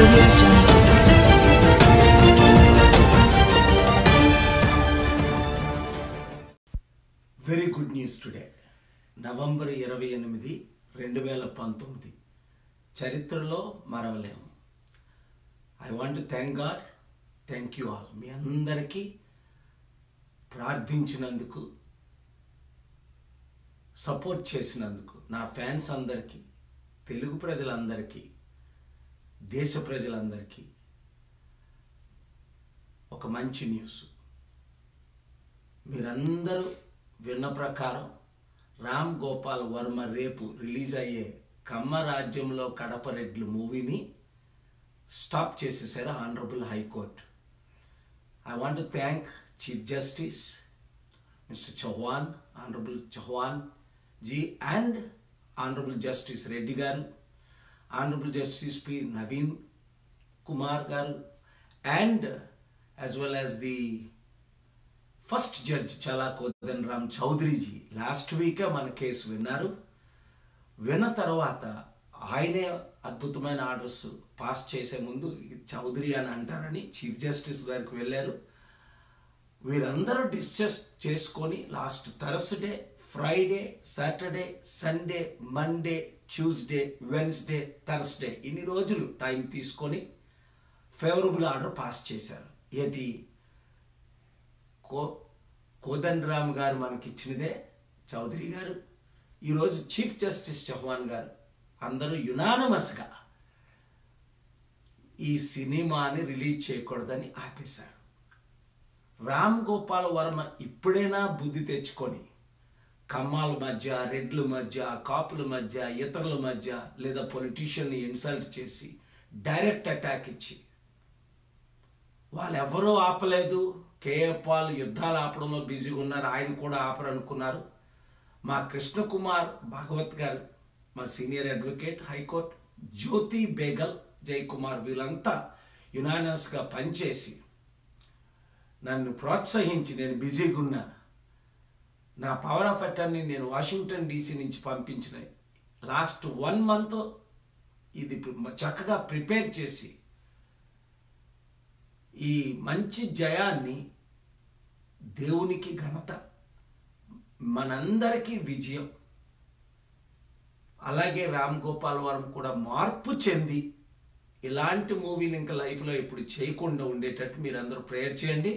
audio jungle. Very good news today November ఇరవై ఎనిమిది రెండు వేల పంతొమ్మిది చరిత్రలో మరవలేము I want thank God thank you all మీ అందరికీ ప్రార్థించినందుకు సపోర్ట్ చేసినందుకు నా ఫ్యాన్స్ అందరికీ తెలుగు ప్రజలందరికీ దేశ ప్రజలందరికీ ఒక మంచి న్యూస్ మీరందరూ విన్న ప్రకారం రామ్ గోపాల్ వర్మ రేపు రిలీజ్ అయ్యే కమ్మ రాజ్యంలో కడప రెడ్లు మూవీని స్టాప్ చేసేసారు honourable high court I want to thank chief justice mister Chauhan honourable Chauhan ji and honourable justice Reddy గారు honourable justice P Naveen Kumar గారు and as well as the first judge చాలా కోదన్ రామ్ చౌదరిజీ లాస్ట్ వీకే మన కేసు విన్నారు విన్న తర్వాత ఆయనే అద్భుతమైన ఆర్డర్స్ పాస్ చేసే ముందు ఇది చౌదరి అని అంటారని చీఫ్ జస్టిస్ గారికి వెళ్ళారు వీరందరూ డిస్కస్ చేసుకొని last Thursday Friday Saturday Sunday Monday Tuesday Wednesday Thursday ఇన్ని రోజులు టైం తీసుకొని ఫేవరబుల్ ఆర్డర్ పాస్ చేశారు ఏంటి కో కోదండ్ రామ్ గారు మనకి ఇచ్చినదే చౌదరి గారు ఈరోజు చీఫ్ జస్టిస్ చౌహాన్ గారు అందరూ యునానమస్గా ఈ సినిమాని రిలీజ్ చేయకూడదని ఆపేశారు రామ్ గోపాల్ వర్మ ఇప్పుడైనా బుద్ధి తెచ్చుకొని కమ్మాల మధ్య రెడ్ల మధ్య కాపుల మధ్య ఇతరుల మధ్య లేదా పొలిటీషియన్ని ఇన్సల్ట్ చేసి డైరెక్ట్ అటాక్ ఇచ్చి వాళ్ళు ఎవరూ ఆపలేదు కేఏ పాల్ యుద్ధాలు ఆపడంలో బిజీగా ఉన్నారు ఆయన కూడా ఆపరనుకున్నారు మా కృష్ణకుమార్ భాగవత్ గారు మా senior advocate high court Jyothi Begal Jayakumar వీళ్ళంతా యునానస్గా పనిచేసి నన్ను ప్రోత్సహించి నేను బిజీగా ఉన్నా నా పవర్ ఆఫ్ అటర్నీ నేను వాషింగ్టన్ డీసీ నుంచి పంపించిన లాస్ట్ వన్ మంత్ ఇది చక్కగా ప్రిపేర్ చేసి ఈ మంచి జయాన్ని దేవునికి ఘనత మనందరికీ విజయం అలాగే రామ్ గోపాల్ వర్మ కూడా మార్పు చెంది ఇలాంటి మూవీలు ఇంకా లైఫ్లో ఎప్పుడు చేయకుండా ఉండేటట్టు మీరందరూ ప్రేయర్ చేయండి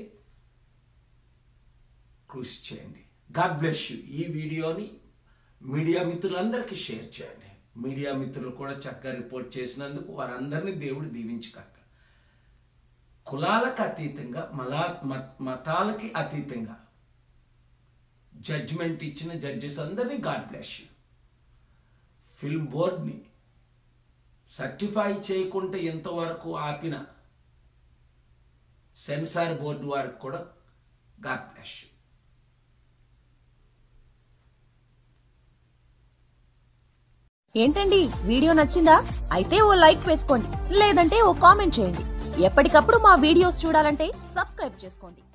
కృషి చేయండి గాడ్ బ్లెస్ యూ ఈ వీడియోని మీడియా మిత్రులందరికీ షేర్ చేయండి మీడియా మిత్రులు కూడా చక్కగా రిపోర్ట్ చేసినందుకు వారందరినీ దేవుడు దీవించకాక కులాలకు అతీతంగా మలా మతాలకి అతీతంగా జడ్జిమెంట్ ఇచ్చిన జడ్జెస్ అందరినీ గాడ్ బ్లెస్ యూ ఫిల్మ్ బోర్డ్ని సర్టిఫై చేయకుండా ఇంతవరకు ఆపిన సెన్సార్ బోర్డు వారికి కూడా గాడ్ బ్లెస్ యూ ఏంటండి వీడియో నచ్చిందా అయితే ఓ లైక్ వేసుకోండి లేదంటే ఓ కామెంట్ చేయండి ఎప్పటికప్పుడు మా వీడియోస్ చూడాలంటే సబ్స్క్రైబ్ చేసుకోండి